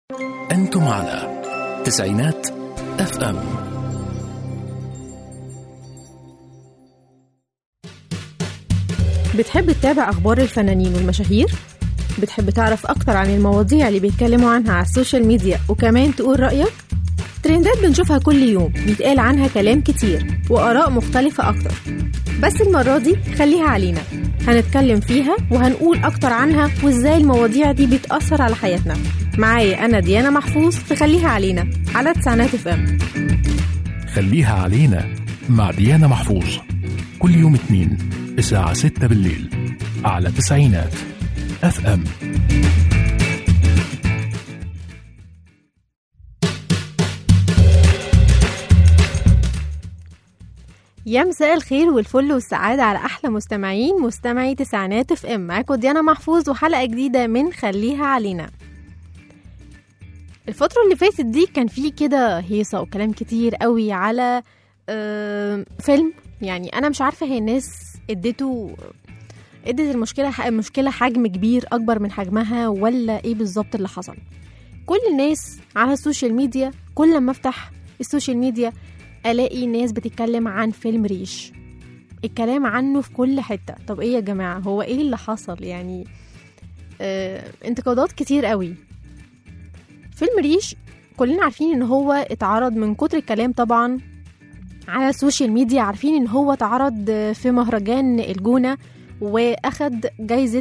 أنتم على تسعينات اف ام بتحب تتابع أخبار الفنانين والمشاهير؟ بتحب تعرف أكتر عن المواضيع اللي بيتكلموا عنها على السوشيال ميديا وكمان تقول رأيك؟ ترندات بنشوفها كل يوم بيتقال عنها كلام كتير وآراء مختلفة أكتر بس المرة دي خليها علينا هنتكلم فيها وهنقول أكتر عنها وإزاي المواضيع دي بتأثر على حياتنا معايا أنا ديانا محفوظ تخليها علينا على تسعينات اف ام خليها علينا مع ديانا محفوظ كل يوم اثنين الساعة 6 بالليل على تسعينات اف ام يا مساء الخير والفل والسعادة على أحلى مستمعين مستمعي تسعينات اف ام معاكم ديانا محفوظ وحلقة جديدة من خليها علينا الفترة اللي فاتت دي كان فيه كده هيصة وكلام كتير قوي على آه، فيلم يعني أنا مش عارفة هي الناس اديته ادت المشكلة المشكلة حجم كبير أكبر من حجمها ولا ايه بالظبط اللي حصل كل الناس على السوشيال ميديا كل ما افتح السوشيال ميديا الاقي ناس بتتكلم عن فيلم ريش الكلام عنه في كل حتة طب ايه يا جماعة هو ايه اللي حصل يعني آه انتقادات كتير قوي فيلم ريش كلنا عارفين ان هو اتعرض من كتر الكلام طبعا على السوشيال ميديا عارفين ان هو اتعرض في مهرجان الجونة واخد جايزة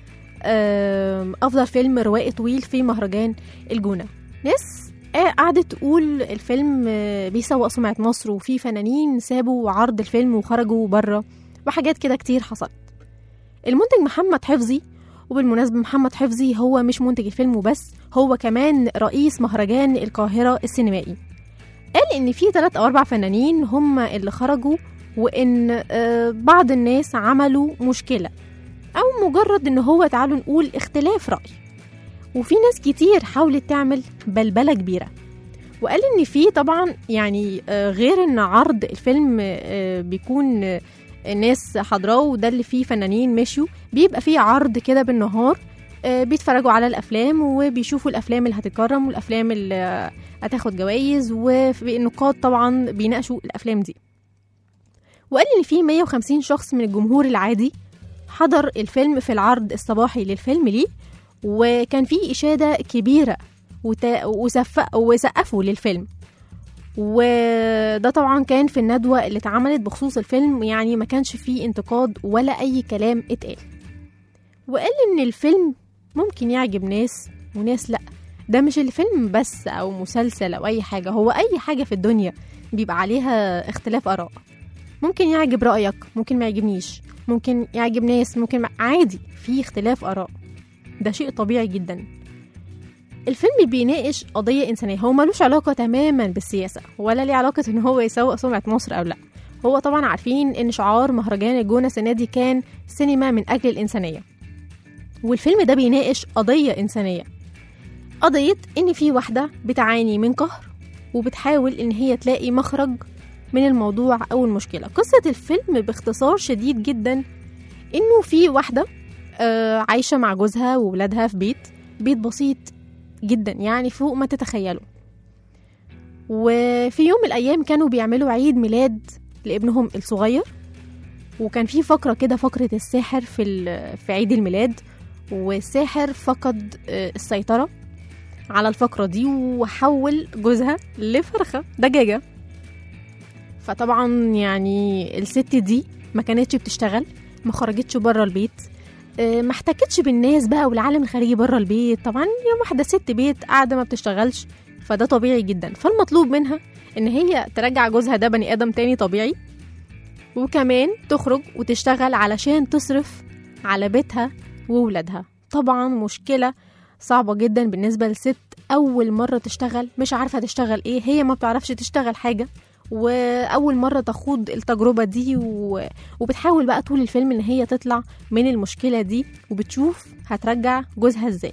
آم، افضل فيلم روائي طويل في مهرجان الجونة ناس قعدت تقول الفيلم آه، بيسوق سمعة مصر وفي فنانين سابوا عرض الفيلم وخرجوا بره وحاجات كده كتير حصلت المنتج محمد حفظي وبالمناسبة محمد حفظي هو مش منتج الفيلم وبس هو كمان رئيس مهرجان القاهرة السينمائي قال إن في ثلاث أو أربع فنانين هم اللي خرجوا وإن آه، بعض الناس عملوا مشكلة أو مجرد إن هو تعالوا نقول اختلاف رأي وفي ناس كتير حاولت تعمل بلبلة كبيرة وقال إن في طبعا يعني آه، غير إن عرض الفيلم آه، بيكون آه، الناس حضراه وده اللي فيه فنانين مشيوا بيبقى فيه عرض كده بالنهار آه، بيتفرجوا على الافلام وبيشوفوا الافلام اللي هتتكرم والافلام اللي آه، هتاخد جوائز والنقاد طبعا بيناقشوا الافلام دي وقال ان في 150 شخص من الجمهور العادي حضر الفيلم في العرض الصباحي للفيلم ليه وكان في اشاده كبيره وتا- وسف- وسقفوا للفيلم وده طبعا كان في الندوة اللي اتعملت بخصوص الفيلم يعني ما كانش فيه انتقاد ولا أي كلام اتقال وقال إن الفيلم ممكن يعجب ناس وناس لأ ده مش الفيلم بس أو مسلسل أو أي حاجة هو أي حاجة في الدنيا بيبقى عليها اختلاف آراء ممكن يعجب رأيك ممكن ما يعجبنيش ممكن يعجب ناس ممكن ما... عادي في اختلاف آراء ده شيء طبيعي جدا الفيلم بيناقش قضية إنسانية هو ملوش علاقة تماما بالسياسة ولا ليه علاقة إن هو يسوق سمعة مصر أو لأ هو طبعا عارفين إن شعار مهرجان الجونة السنة دي كان سينما من أجل الإنسانية والفيلم ده بيناقش قضية إنسانية قضية إن في واحدة بتعاني من قهر وبتحاول إن هي تلاقي مخرج من الموضوع أو المشكلة قصة الفيلم باختصار شديد جدا إنه في واحدة آه، عايشة مع جوزها وولادها في بيت بيت بسيط جدا يعني فوق ما تتخيلوا وفي يوم من الأيام كانوا بيعملوا عيد ميلاد لابنهم الصغير وكان في فقرة كده فقرة الساحر في, ال- في عيد الميلاد والساحر فقد آه، السيطرة على الفقرة دي وحول جوزها لفرخة دجاجة فطبعا يعني الست دي ما كانتش بتشتغل ما خرجتش بره البيت آه، ما احتكتش بالناس بقى والعالم الخارجي بره البيت طبعا يوم واحده ست بيت قاعده ما بتشتغلش فده طبيعي جدا فالمطلوب منها ان هي ترجع جوزها ده بني ادم تاني طبيعي وكمان تخرج وتشتغل علشان تصرف على بيتها وولادها طبعا مشكله صعبه جدا بالنسبه لست اول مره تشتغل مش عارفه تشتغل ايه هي ما بتعرفش تشتغل حاجه واول مره تخوض التجربه دي و... وبتحاول بقى طول الفيلم ان هي تطلع من المشكله دي وبتشوف هترجع جوزها ازاي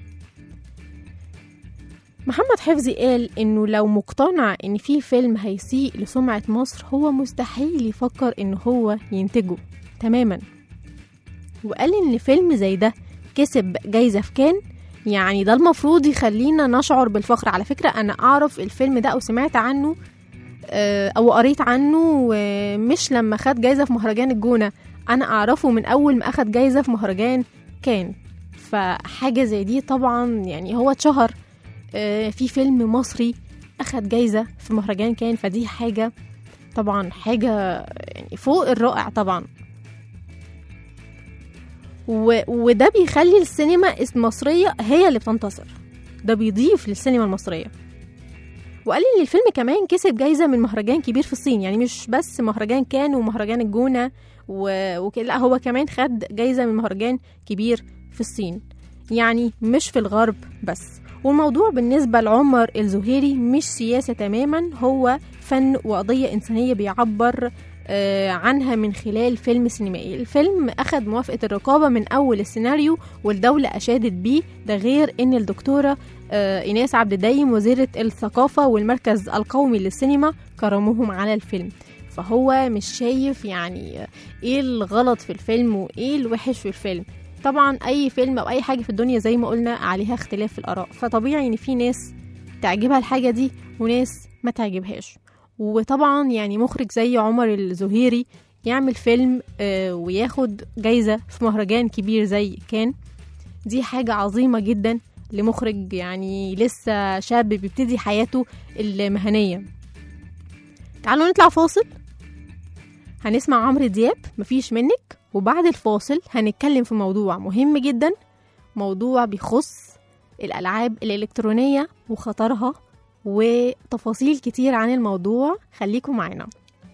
محمد حفظي قال انه لو مقتنع ان في فيلم هيسيء لسمعة مصر هو مستحيل يفكر ان هو ينتجه تماما وقال ان فيلم زي ده كسب جايزة في كان يعني ده المفروض يخلينا نشعر بالفخر على فكرة أنا أعرف الفيلم ده أو سمعت عنه آه، أو قريت عنه آه، مش لما خد جايزة في مهرجان الجونة أنا أعرفه من أول ما أخد جايزة في مهرجان كان فحاجة زي دي طبعا يعني هو اتشهر آه، في فيلم مصري أخد جايزة في مهرجان كان فدي حاجة طبعا حاجة يعني فوق الرائع طبعا و... وده بيخلي السينما المصرية هي اللي بتنتصر ده بيضيف للسينما المصرية وقال لي ان الفيلم كمان كسب جايزة من مهرجان كبير في الصين يعني مش بس مهرجان كان ومهرجان الجونة و... وكده لا هو كمان خد جايزة من مهرجان كبير في الصين يعني مش في الغرب بس والموضوع بالنسبة لعمر الزهيري مش سياسة تماما هو فن وقضية إنسانية بيعبر آه، عنها من خلال فيلم سينمائي الفيلم أخد موافقة الرقابة من أول السيناريو والدولة أشادت بيه ده غير أن الدكتورة آه، إيناس عبد الدايم وزيرة الثقافة والمركز القومي للسينما كرموهم على الفيلم فهو مش شايف يعني ايه الغلط في الفيلم وايه الوحش في الفيلم طبعا اي فيلم او اي حاجه في الدنيا زي ما قلنا عليها اختلاف في الاراء فطبيعي ان في ناس تعجبها الحاجه دي وناس ما تعجبهاش وطبعا يعني مخرج زي عمر الزهيري يعمل فيلم آه، وياخد جايزة في مهرجان كبير زي كان دي حاجة عظيمة جدا لمخرج يعني لسه شاب بيبتدي حياته المهنية تعالوا نطلع فاصل هنسمع عمرو دياب مفيش منك وبعد الفاصل هنتكلم في موضوع مهم جدا موضوع بيخص الألعاب الإلكترونية وخطرها وتفاصيل كتير عن الموضوع خليكم معانا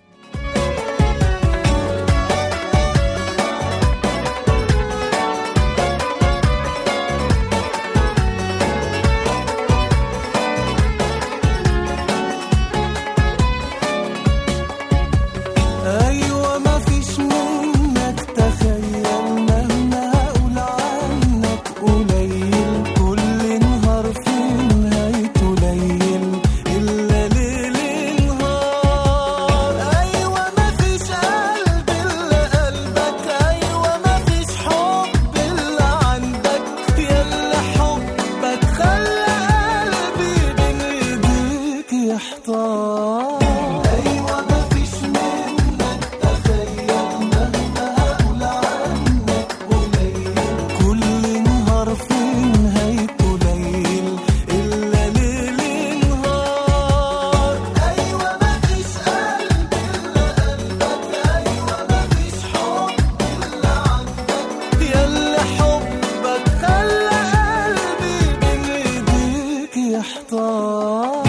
أيوة ما فيش منك تخيل مهما هقول عنك قليل كل نهار في نهايته ليل إلا ليل نهار أيوة ما فيش قلب إلا قلبك أيوة ما فيش حب إلا عندك يلا حبك خلى قلبي بين إيديك يحتار أيوة ما فيش منك تخيل مهما هقول عنك قليل كل نهار في نهايته ليل إلا ليل نهار أيوة ما فيش قلب إلا قلبك أيوة ما فيش حب إلا عندك يلا حبك خلى قلبي بين إيديك يحتار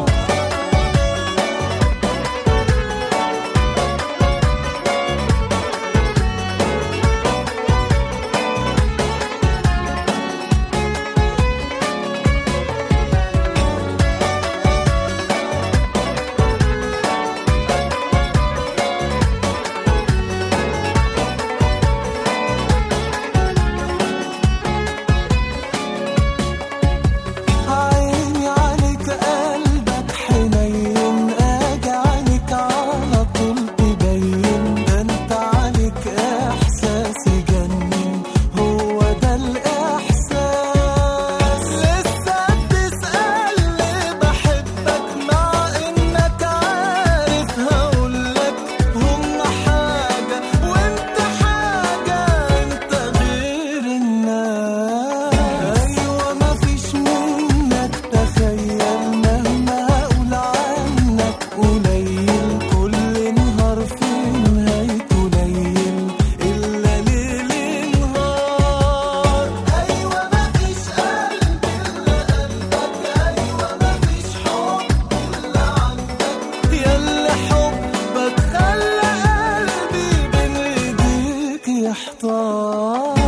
عيني عليك قلبك حنين اجي عليك على طول تبين ده انت عليك احساس يجنن هو ده الاحساس لسه بتسألني بحبك مع انك عارف هقولك هما حاجة وانت حاجة انت غير الناس ايوه ما فيش منك تخيل مهما هقول عنك قليل كل نهار في نهايته ليل الا ليل نهار ايوه ما فيش قلب الا قلبك ايوه ما فيش حب الا عندك يلا حبك خلى قلبي بين ايديك يحتار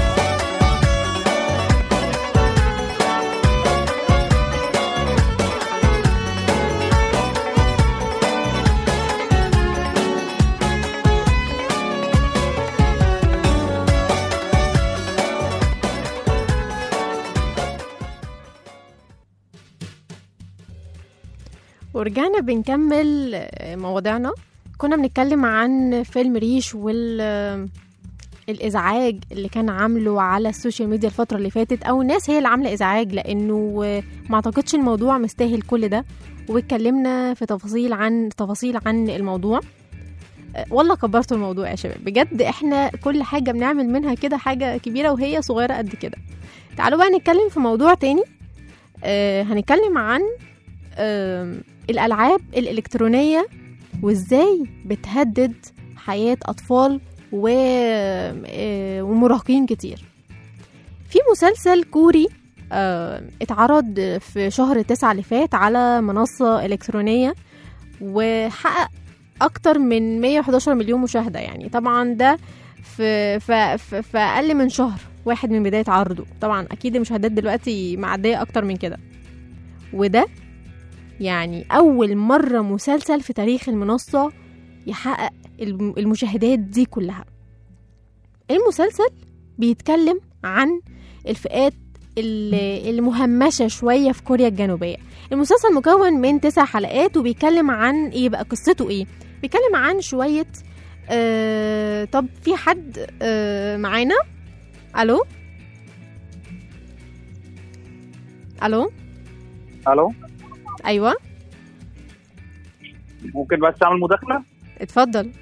ورجعنا بنكمل آه، مواضيعنا كنا بنتكلم عن فيلم ريش وال آه، الازعاج اللي كان عامله على السوشيال ميديا الفتره اللي فاتت او الناس هي اللي عامله ازعاج لانه آه، ما اعتقدش الموضوع مستاهل كل ده واتكلمنا في تفاصيل عن تفاصيل عن الموضوع آه، والله كبرتوا الموضوع يا شباب بجد احنا كل حاجه بنعمل منها كده حاجه كبيره وهي صغيره قد كده تعالوا بقى نتكلم في موضوع تاني آه هنتكلم عن آه الالعاب الالكترونيه وازاي بتهدد حياه اطفال و... آه، ومراهقين كتير في مسلسل كوري آه، اتعرض في شهر تسعة اللي فات على منصة إلكترونية وحقق أكتر من 111 مليون مشاهدة يعني طبعا ده في, في, في, في أقل من شهر واحد من بداية عرضه طبعا أكيد المشاهدات دلوقتي معدية أكتر من كده وده يعني أول مرة مسلسل في تاريخ المنصة يحقق الم- المشاهدات دي كلها المسلسل بيتكلم عن الفئات ال- المهمشة شوية في كوريا الجنوبية المسلسل مكون من تسع حلقات وبيتكلم عن ايه بقى قصته ايه بيتكلم عن شوية آه طب في حد آه معانا الو الو الو ايوه ممكن بس اعمل مداخله اتفضل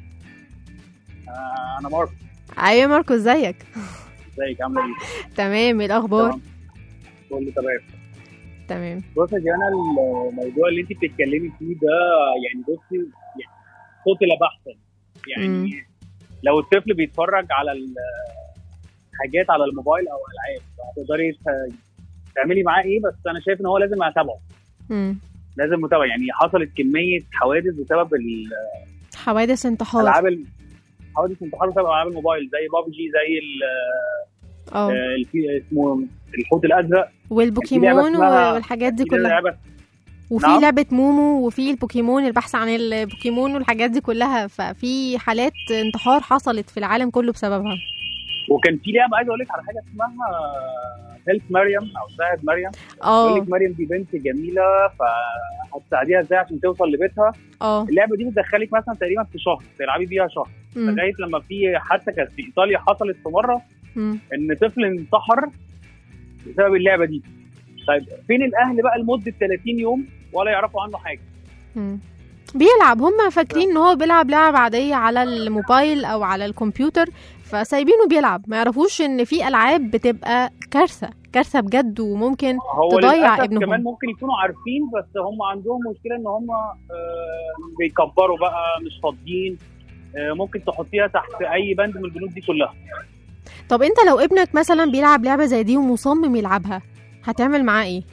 آه انا مارك ايوه ماركو ازيك ازيك عامله ايه تمام ايه الاخبار تمام. كله تمام تمام بص يا جانا الموضوع اللي انت بتتكلمي فيه ده يعني بصي يعني قتل بحثا يعني مم. لو الطفل بيتفرج على ال- حاجات على الموبايل او العاب هتقدري ت- تعملي معاه ايه بس انا شايف ان هو لازم اتابعه مم. لازم متابعه يعني حصلت كميه حوادث بسبب ال- حوادث انتحار الالعاب ال- حوادث انتحار بسبب العاب الموبايل زي بابجي زي ال- اه آه، الفي- اسمه الحوت الازرق والبوكيمون اسمها- والحاجات دي في كلها لعبه وفي نعم. لعبة مومو وفي البوكيمون البحث عن البوكيمون والحاجات دي كلها ففي حالات انتحار حصلت في العالم كله بسببها وكان في لعبه عايز اقول لك على حاجه اسمها هيلث مريم او ساعد مريم اه يقول لك مريم دي بنت جميله فهتساعديها ازاي عشان توصل لبيتها اه اللعبه دي بتدخلك مثلا تقريبا في شهر تلعبي بيها شهر مم. لغايه لما في حتى كانت في ايطاليا حصلت في مره مم. ان طفل انتحر بسبب اللعبه دي طيب فين الاهل بقى لمده 30 يوم ولا يعرفوا عنه حاجه مم. بيلعب هم فاكرين ان هو بيلعب لعب عادية على الموبايل او على الكمبيوتر فسايبينه بيلعب ما يعرفوش ان في العاب بتبقى كارثة كارثة بجد وممكن هو تضيع للأسف ابنهم. كمان ممكن يكونوا عارفين بس هم عندهم مشكله ان هم آه، بيكبروا بقى مش فاضيين آه، ممكن تحطيها تحت اي بند من البنود دي كلها طب انت لو ابنك مثلا بيلعب لعبة زي دي ومصمم يلعبها هتعمل معاه ايه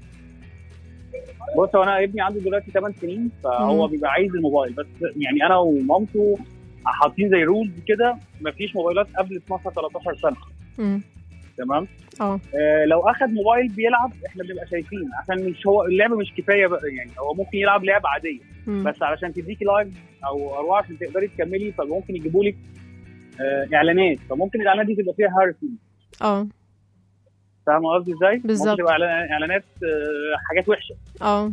بص هو انا ابني عنده دلوقتي 8 سنين فهو مم. بيبقى عايز الموبايل بس يعني انا ومامته حاطين زي رولز كده مفيش موبايلات قبل 12 13 سنه مم. تمام اه آه لو اخد موبايل بيلعب احنا بنبقى شايفين عشان مش هو اللعبه مش كفايه بقى يعني هو ممكن يلعب لعبه عاديه مم. بس علشان تديكي لايف او اروع عشان تقدري تكملي فممكن يجيبوا لك آه اعلانات فممكن الاعلانات دي تبقى فيها هارسمنت اه فاهمه قصدي ازاي؟ بالظبط. ممكن تبقى إعلان- اعلانات آه حاجات وحشه اه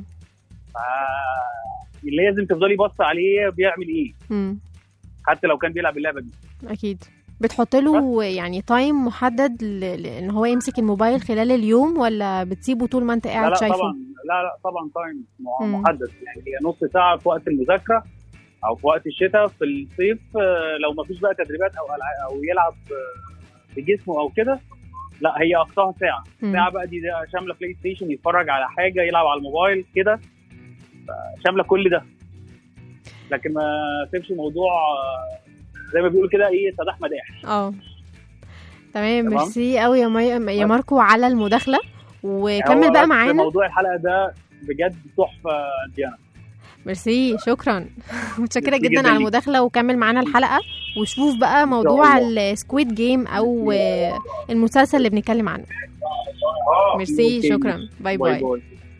ف- لازم تفضلي باصه عليه بيعمل ايه مم. حتى لو كان بيلعب اللعبه دي اكيد بتحط له يعني تايم محدد ل- لان هو يمسك الموبايل خلال اليوم ولا بتسيبه طول ما انت لا قاعد لا شايفه طبعا لا لا طبعا تايم مم. محدد يعني هي نص ساعه في وقت المذاكره او في وقت الشتاء في الصيف آه، لو ما فيش بقى تدريبات او ألع- او يلعب آه، بجسمه او كده لا هي اقصاها ساعه مم. ساعه بقى دي ده شامله بلاي ستيشن يتفرج على حاجه يلعب على الموبايل كده ف- شامله كل ده لكن ما تمشي موضوع آه، زي ما بيقولوا كده ايه سداح مداح اه تمام تمام. ميرسي قوي يا مي... يا بس. ماركو على المداخله وكمل هو بقى بس معانا موضوع الحلقه ده بجد تحفه ديانا ميرسي شكرا متشكره ميرسي جدا جداً على ليك. المداخله وكمل معانا الحلقه وشوف بقى موضوع الله. السكويد جيم او آه، المسلسل اللي بنتكلم عنه ميرسي أوكي. شكرا باي باي باي باي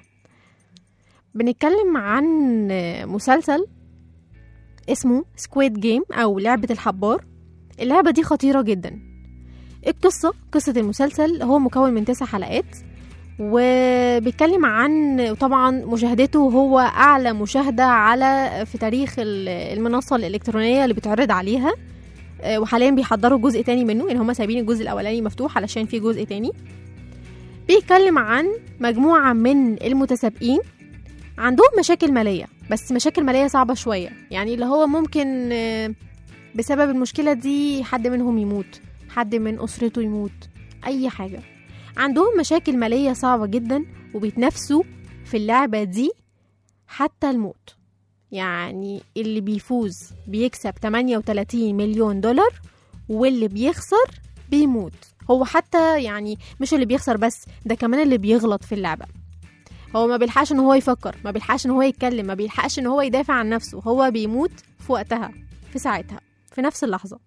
بنتكلم عن مسلسل اسمه سكويد جيم او لعبة الحبار اللعبة دي خطيرة جدا القصة قصة المسلسل هو مكون من تسع حلقات وبيتكلم عن طبعا مشاهدته هو اعلى مشاهدة على في تاريخ ال- المنصة الالكترونية اللي بتعرض عليها آه، وحاليا بيحضروا جزء تاني منه ان هما سايبين الجزء الاولاني مفتوح علشان في جزء تاني بيتكلم عن مجموعة من المتسابقين عندهم مشاكل مالية بس مشاكل مالية صعبة شوية يعني اللي هو ممكن آه، بسبب المشكلة دي حد منهم يموت حد من أسرته يموت أي حاجة عندهم مشاكل مالية صعبة جدا وبيتنافسوا في اللعبة دي حتى الموت يعني اللي بيفوز بيكسب 38 مليون دولار واللي بيخسر بيموت هو حتى يعني مش اللي بيخسر بس ده كمان اللي بيغلط في اللعبة هو ما بيلحقش ان هو يفكر ما بيلحقش ان هو يتكلم ما بيلحقش ان هو يدافع عن نفسه هو بيموت في وقتها في ساعتها في نفس اللحظة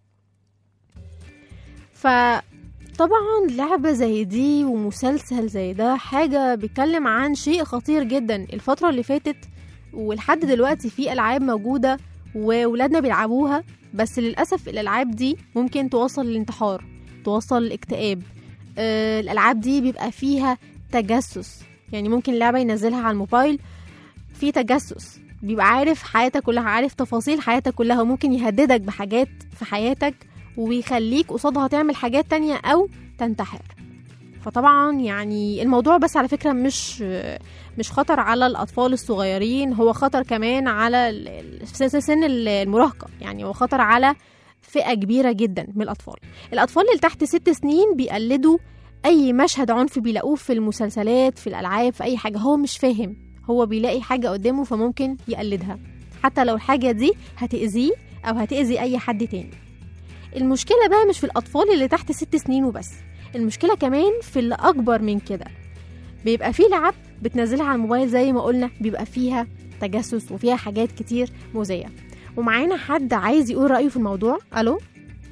فطبعا لعبة زي دي ومسلسل زي ده حاجة بيتكلم عن شيء خطير جدا الفترة اللي فاتت ولحد دلوقتي في ألعاب موجودة وولادنا بيلعبوها بس للأسف الألعاب دي ممكن توصل للانتحار توصل للاكتئاب آه، الألعاب دي بيبقى فيها تجسس يعني ممكن لعبة ينزلها على الموبايل في تجسس بيبقى عارف حياتك كلها عارف تفاصيل حياتك كلها وممكن يهددك بحاجات في حياتك ويخليك قصادها تعمل حاجات تانية أو تنتحر فطبعا يعني الموضوع بس على فكرة مش مش خطر على الأطفال الصغيرين هو خطر كمان على ال- ال- سن سن المراهقة يعني هو خطر على فئة كبيرة جدا من الأطفال الأطفال اللي تحت ست سنين بيقلدوا أي مشهد عنف بيلاقوه في المسلسلات في الألعاب في أي حاجة هو مش فاهم هو بيلاقي حاجة قدامه فممكن يقلدها حتى لو الحاجة دي هتأذيه أو هتأذي أي حد تاني المشكلة بقى مش في الأطفال اللي تحت ست سنين وبس المشكلة كمان في اللي أكبر من كده بيبقى في لعب بتنزلها على الموبايل زي ما قلنا بيبقى فيها تجسس وفيها حاجات كتير مؤذية ومعانا حد عايز يقول رأيه في الموضوع ألو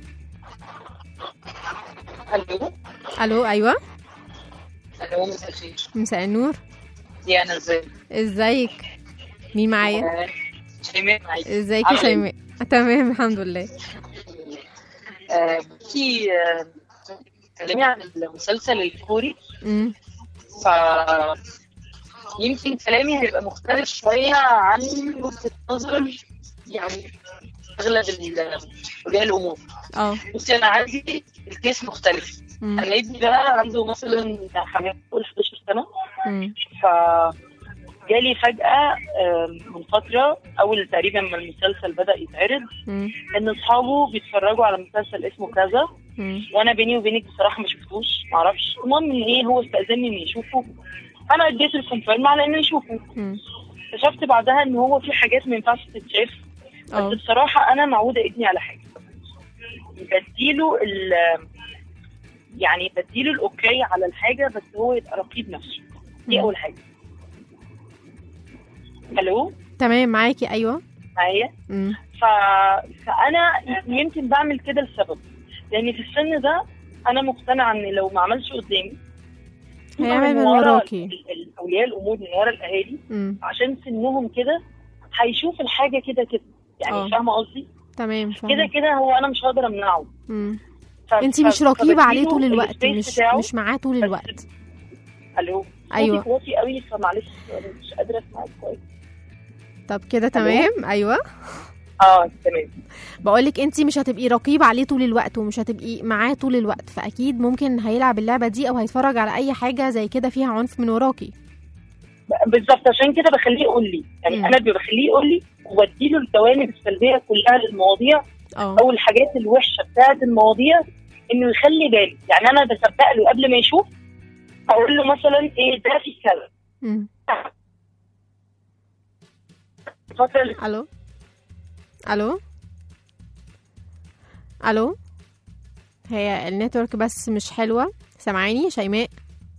الو ألو أيوة الو مساء الخير مساء النور ديانا ازيك ازيك مين معايا آه، شيماء معاكي ازيك يا عاملة إيه؟ شيماء تمام الحمد لله آه، بصي آه، كلمي عن المسلسل الكوري مم. ف يمكن كلامي هيبقى مختلف شوية عن وجهة نظر يعني أغلب ال- أولياء الأمور اه بصي أنا عندي الكيس مختلف مم. أنا ابني بقى عنده مثلا حاجات فوق ال 11 سنة مم. فجالي فجأة آم، من فترة أول تقريبا ما المسلسل بدأ يتعرض مم. إن أصحابه بيتفرجوا على مسلسل اسمه كذا مم. وأنا بيني وبينك بصراحة ما شفتوش معرفش المهم إن إيه هو استأذنني إني أشوفه أنا اديت الكونفيرم على إني أشوفه مم. اكتشفت بعدها إن هو في حاجات ما ينفعش تتشاف اه بس بصراحة أنا معودة ابني على حاجة بديله ال يعني بديله الأوكي على الحاجة بس هو يبقى رقيب نفسه دي مم. أول حاجة ألو تمام معاكي أيوة معايا مم. ف... فانا يمكن بعمل كده لسبب لان في السن ده انا مقتنعه ان لو ما عملش قدامي هيعمل من ورا وراكي. ال- ال- اولياء الامور من ورا الاهالي مم. عشان سنهم كده هيشوف الحاجه كده كده يعني آه. فاهمه قصدي تمام كده فاهمة كده هو انا مش هقدر امنعه مم. ف... انتي ف- مش رقيبة عليه فبديله طول الوقت السبيس مش بتاعه. مش معاه طول بس- الوقت الو أيوة. صوتك واطي قوي فمعلش أنا مش قادره اسمعك كويس طب كده تمام ايوه اه تمام بقولك انتي مش هتبقي رقيبة عليه طول الوقت ومش هتبقي معاه طول الوقت فاكيد ممكن هيلعب اللعبة دي او هيتفرج على اي حاجة زي كده فيها عنف من وراكي بالظبط عشان كده بخليه يقول لي يعني مم. انا بخليه يقول لي وبديله الجوانب السلبيه كلها للمواضيع اه او الحاجات الوحشه بتاعت المواضيع انه يخلي باله يعني انا بسبق له قبل ما يشوف اقول له مثلا ايه ده في كذا مم. الفتره اللي الو الو الو هي النتورك بس مش حلوة سامعاني شيماء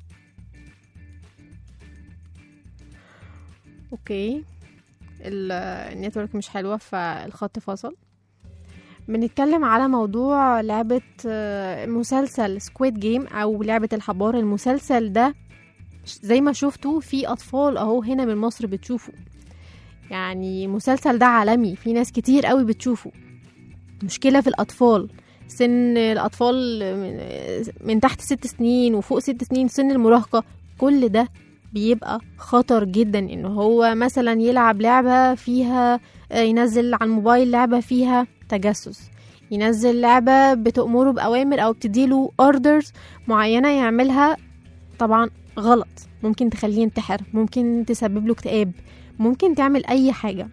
اوكي ال- النتورك مش حلوة فالخط فصل بنتكلم على موضوع لعبة آه، مسلسل سكويد جيم أو لعبة الحبار المسلسل ده زي ما شفتوا في أطفال أهو هنا من مصر بتشوفوا يعني المسلسل ده عالمي في ناس كتير قوي بتشوفه مشكلة في الأطفال سن الأطفال من- من تحت ست سنين وفوق ست سنين سن المراهقة كل ده بيبقى خطر جدا ان هو مثلا يلعب لعبة فيها آه، ينزل على الموبايل لعبة فيها تجسس ينزل لعبة بتأمره بأوامر أو بتديله اوردرز معينة يعملها طبعا غلط ممكن تخليه ينتحر ممكن تسبب له اكتئاب ممكن تعمل أي حاجة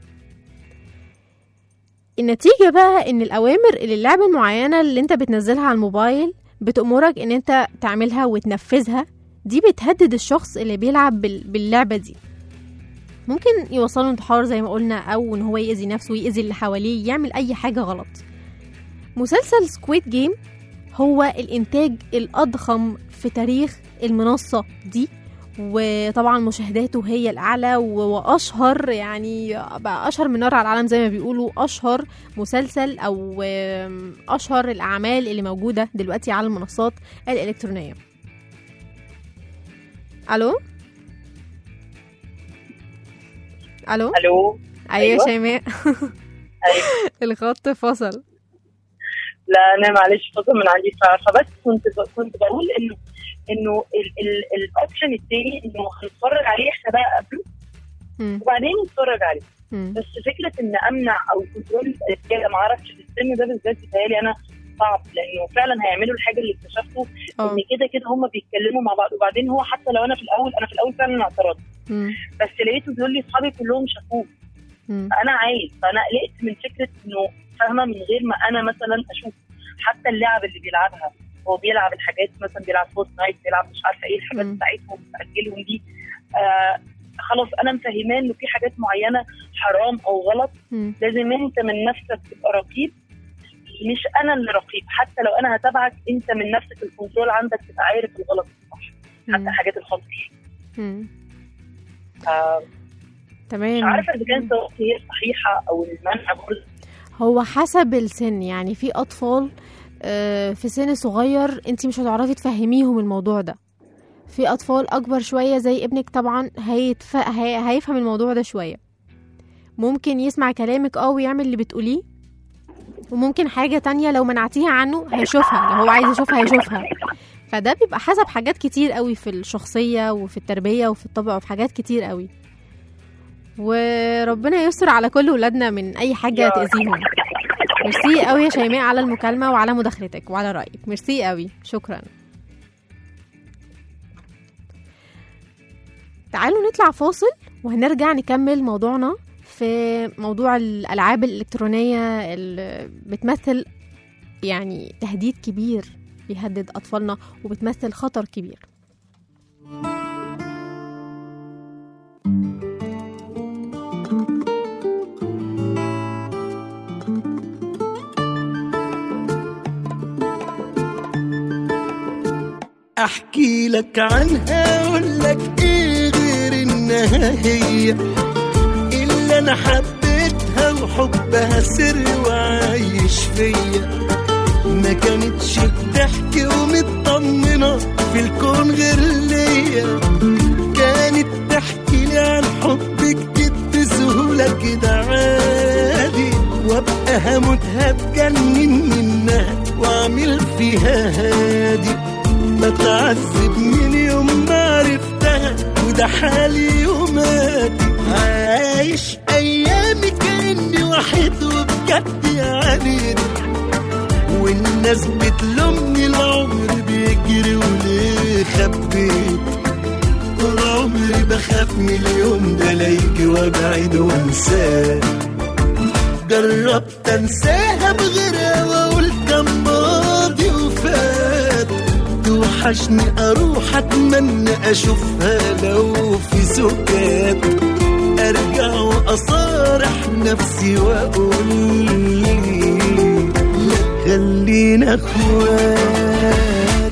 النتيجة بقى ان الأوامر اللي اللعبة المعينة اللي انت بتنزلها على الموبايل بتأمرك ان انت تعملها وتنفذها دي بتهدد الشخص اللي بيلعب بال- باللعبة دي ممكن يوصله انتحار زي ما قلنا او ان هو يأذي نفسه ويأذي اللي حواليه يعمل اي حاجة غلط مسلسل سكويد جيم هو الانتاج الاضخم في تاريخ المنصة دي وطبعا مشاهداته هي الاعلى و- واشهر يعني بقى اشهر من نار على العالم زي ما بيقولوا اشهر مسلسل او آم، اشهر الاعمال اللي موجوده دلوقتي على المنصات الالكترونيه الو الو الو ايوه أيوة. شيماء أيوة. الخط فصل لا انا معلش فصل من عندي ف- فبس كنت ب... كنت بقول انه انه ال- ال- الاوبشن التاني انه هنتفرج عليه احنا بقى قبله مم. وبعدين نتفرج عليه مم. بس فكره ان امنع او كنترول الرجاله ما اعرفش في السن ده بالذات بيتهيألي انا صعب لانه فعلا هيعملوا الحاجه اللي اكتشفته اه ان كده كده هم بيتكلموا مع بعض وبعدين هو حتى لو انا في الاول انا في الاول فعلا اعترضت مم. بس لقيته بيقول لي اصحابي كلهم شافوه مم. فانا عايز فانا قلقت من فكره انه فاهمه من غير ما انا مثلا اشوف حتى اللعب اللي بيلعبها هو بيلعب الحاجات مثلا بيلعب فورت نايت بيلعب مش عارفه ايه الحاجات مم. بتاعتهم بتاجلهم دي آه خلاص انا مفهماه انه في حاجات معينه حرام او غلط مم. لازم انت من نفسك تبقى رقيب مش انا اللي رقيب حتى لو انا هتابعك انت من نفسك الكنترول عندك تبقى عارف الغلط والصح حتى مم. الحاجات الخطر مم. آه تمام مش عارفه اذا كانت هي الصحيحه او المنع برضه هو حسب السن يعني في اطفال آه، في سن صغير انت مش هتعرفي تفهميهم الموضوع ده في اطفال اكبر شويه زي ابنك طبعا هيتف... هي... هيفهم الموضوع ده شويه ممكن يسمع كلامك اه ويعمل اللي بتقوليه وممكن حاجه تانية لو منعتيها عنه هيشوفها لو هو عايز يشوفها هيشوفها فده بيبقى حسب حاجات كتير قوي في الشخصيه وفي التربيه وفي الطبع وفي حاجات كتير قوي وربنا يستر على كل ولادنا من اي حاجه يا تاذيهم ميرسي قوي يا شيماء على المكالمه وعلى مداخلتك وعلى رايك ميرسي قوي شكرا تعالوا نطلع فاصل وهنرجع نكمل موضوعنا في موضوع الالعاب الالكترونيه اللي بتمثل يعني تهديد كبير بيهدد اطفالنا وبتمثل خطر كبير احكي لك عنها اقول لك ايه غير انها هي اللي انا حبيتها وحبها سر وعايش فيا ما كانتش بتحكي ومطمنة في الكون غير ليا كانت تحكي لي عن حبك جد بسهولة كده عادي وابقى هموتها بجنن منها واعمل فيها هادي بتعذب من يوم ما عرفتها وده حالي يوماتي عايش ايامي كاني وحيد وبجد يعني والناس بتلومني العمر بيجري وليه خبيت طول عمري بخاف من اليوم ده لا يجي وابعد وانساه جربت انساها بغيرها واقول كان ماضي وفات توحشني اروح اتمنى اشوفها لو في سكات ارجع واصارح نفسي واقول لا خلينا اخوات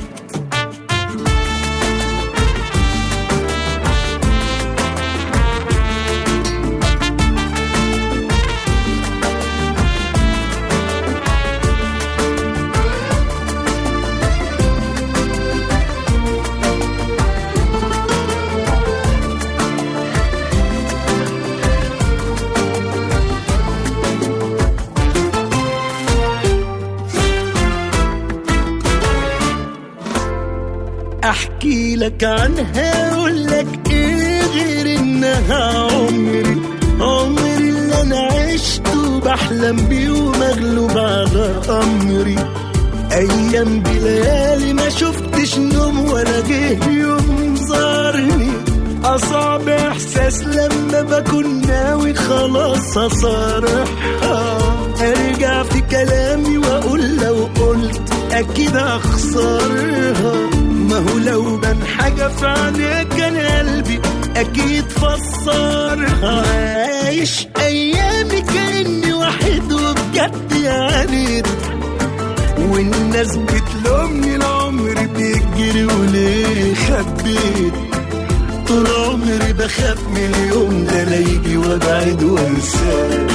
احكي لك عنها اقول لك ايه غير انها عمري عمري اللي انا عشته بحلم بيه ومغلوب غصب على أمري أيام بليالي ما شفتش نوم ولا جه يوم زارني أصعب إحساس لما بكون ناوي خلاص أصارحها أرجع في كلامي وأقول لو قلت أكيد أخسرها ما هو لو بان حاجة في عينيك كان قلبي أكيد فسرها عايش أيامي كأني وحيد وبجد يعني والناس بتلومني العمر بيجري وليه خبيت طول عمري بخاف من اليوم ده لا يجي وابعد وانساه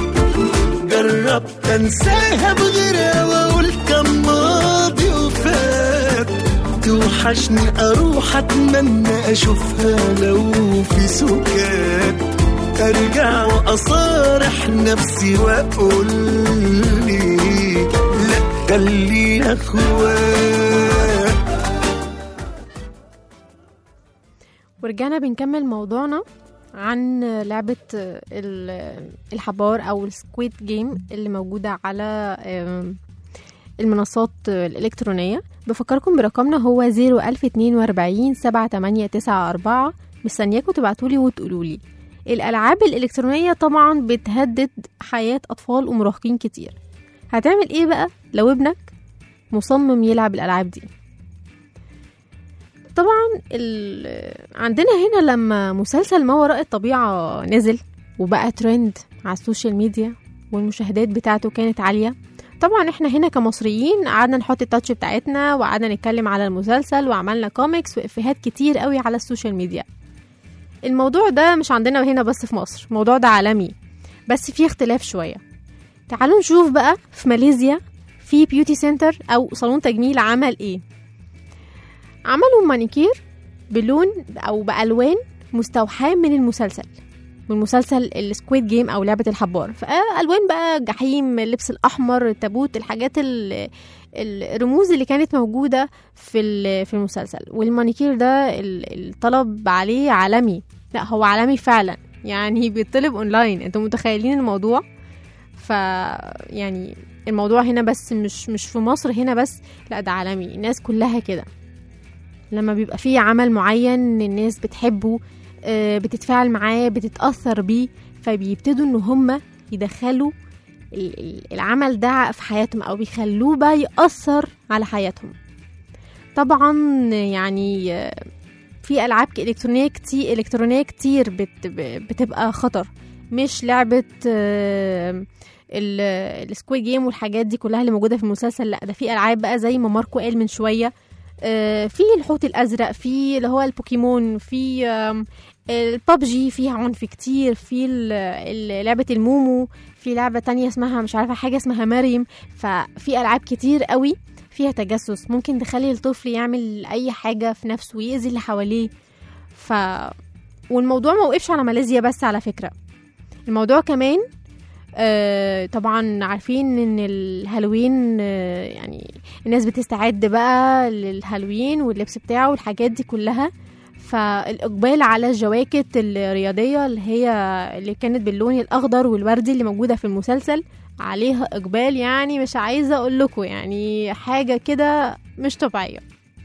جربت انساها بغيرها واقول كان ماضي وفات توحشني اروح اتمنى اشوفها لو في سكات ارجع واصارح نفسي واقول لي لا خلينا اخوات ورجعنا بنكمل موضوعنا عن لعبة ال- الحبار أو السكويد جيم اللي موجودة على آم، المنصات الإلكترونية بفكركم برقمنا هو 01042 7894 مستنياكم تبعتولي وتقولولي الألعاب الإلكترونية طبعا بتهدد حياة أطفال ومراهقين كتير هتعمل إيه بقى لو ابنك مصمم يلعب الألعاب دي طبعا ال... عندنا هنا لما مسلسل ما وراء الطبيعة نزل وبقى ترند على السوشيال ميديا والمشاهدات بتاعته كانت عالية طبعا احنا هنا كمصريين قعدنا نحط التاتش بتاعتنا وقعدنا نتكلم على المسلسل وعملنا كوميكس وافيهات كتير قوي على السوشيال ميديا الموضوع ده مش عندنا هنا بس في مصر الموضوع ده عالمي بس فيه اختلاف شوية تعالوا نشوف بقى في ماليزيا في بيوتي سنتر او صالون تجميل عمل ايه عملوا مانيكير بلون او بالوان مستوحاه من المسلسل من مسلسل السكويد جيم او لعبه الحبار فالوان بقى جحيم اللبس الاحمر التابوت الحاجات ال- الرموز اللي كانت موجوده في ال- في المسلسل والمانيكير ده ال- الطلب عليه عالمي لا هو عالمي فعلا يعني بيطلب اونلاين انتوا متخيلين الموضوع ف يعني الموضوع هنا بس مش مش في مصر هنا بس لا ده عالمي الناس كلها كده لما بيبقى فيه عمل معين الناس بتحبه آه، بتتفاعل معاه بتتأثر بيه فبيبتدوا ان هم يدخلوا ال- ال- العمل ده في حياتهم او بيخلوه بقى يأثر على حياتهم طبعا يعني آه، في العاب ك- الكترونيه كتير الكترونيه كتير بت ب- بتبقى خطر مش لعبه السكوي جيم والحاجات دي كلها اللي موجوده في المسلسل لا ده في العاب بقى زي ما ماركو قال من شويه آه، في الحوت الازرق في اللي هو البوكيمون في آم، البابجي فيها عنف كتير في ال- ال- لعبه المومو في لعبه تانية اسمها مش عارفه حاجه اسمها مريم ففي العاب كتير قوي فيها تجسس ممكن تخلي الطفل يعمل اي حاجه في نفسه ويأذي اللي حواليه ف والموضوع ما وقفش على ماليزيا بس على فكره الموضوع كمان آه طبعا عارفين ان الهالوين آه يعني الناس بتستعد بقى للهالوين واللبس بتاعه والحاجات دي كلها فالإقبال على الجواكت الرياضية اللي هي اللي كانت باللون الأخضر والوردي اللي موجودة في المسلسل عليها إقبال يعني مش عايزة أقول لكم يعني حاجة كده مش طبيعية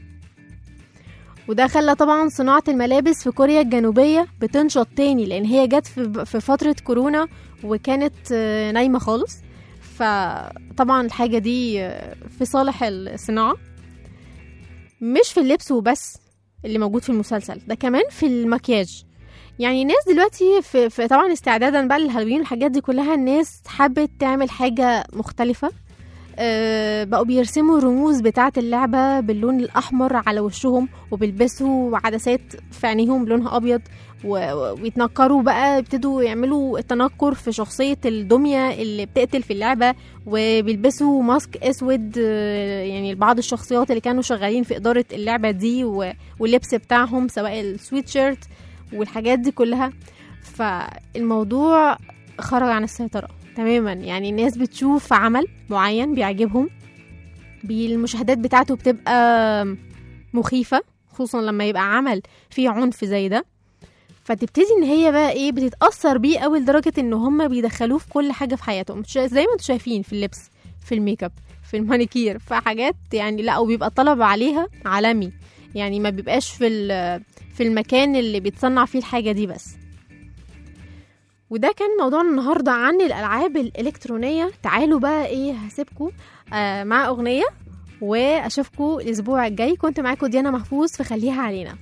وده خلى طبعا صناعة الملابس في كوريا الجنوبية بتنشط تاني لأن هي جت في في فترة كورونا وكانت آه، نايمة خالص فطبعا الحاجة دي آه، في صالح الصناعة مش في اللبس وبس اللي موجود في المسلسل ده كمان في المكياج يعني الناس دلوقتي في, في طبعا استعدادا بقى للهالوين والحاجات دي كلها الناس حبت تعمل حاجة مختلفة آه، بقوا بيرسموا الرموز بتاعة اللعبة باللون الأحمر على وشهم وبيلبسوا عدسات في عينيهم لونها أبيض و- و- ويتنكروا بقى ابتدوا يعملوا التنكر في شخصية الدمية اللي بتقتل في اللعبة وبيلبسوا ماسك اسود آه، يعني بعض الشخصيات اللي كانوا شغالين في إدارة اللعبة دي و- واللبس بتاعهم سواء السويت شيرت والحاجات دي كلها فالموضوع خرج عن السيطرة تماما يعني الناس بتشوف عمل معين بيعجبهم بي- المشاهدات بتاعته بتبقى مخيفة خصوصا لما يبقى عمل فيه عنف زي ده فتبتدي ان هي بقى ايه بتتأثر بيه قوي لدرجة ان هم بيدخلوه في كل حاجة في حياتهم مش- زي ما انتم شايفين في اللبس في الميك اب في المانيكير في حاجات يعني لا وبيبقى الطلب عليها عالمي يعني ما بيبقاش في ال- في المكان اللي بيتصنع فيه الحاجة دي بس وده كان موضوعنا النهاردة عن الألعاب الإلكترونية تعالوا بقى إيه هسيبكم آه مع أغنية وأشوفكم الأسبوع الجاي كنت معاكم ديانا محفوظ فخليها علينا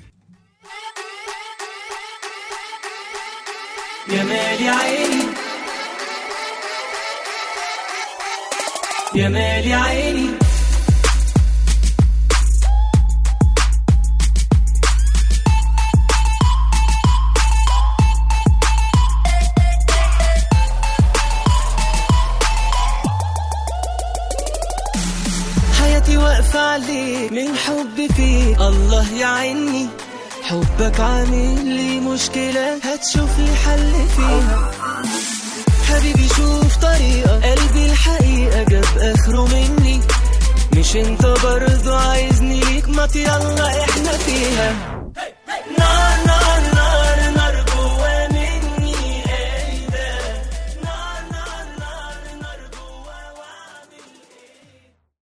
يا مال يا عيني يا مال يا عيني حياتي واقفة عليك من حبي فيك الله يعيني حبك عامل لي مشكلة هتشوف لي حل فيها حبيبي شوف طريقة قلبي الحقيقة جاب آخره مني مش انت برضو عايزني ليك ما يلا احنا فيها نار نار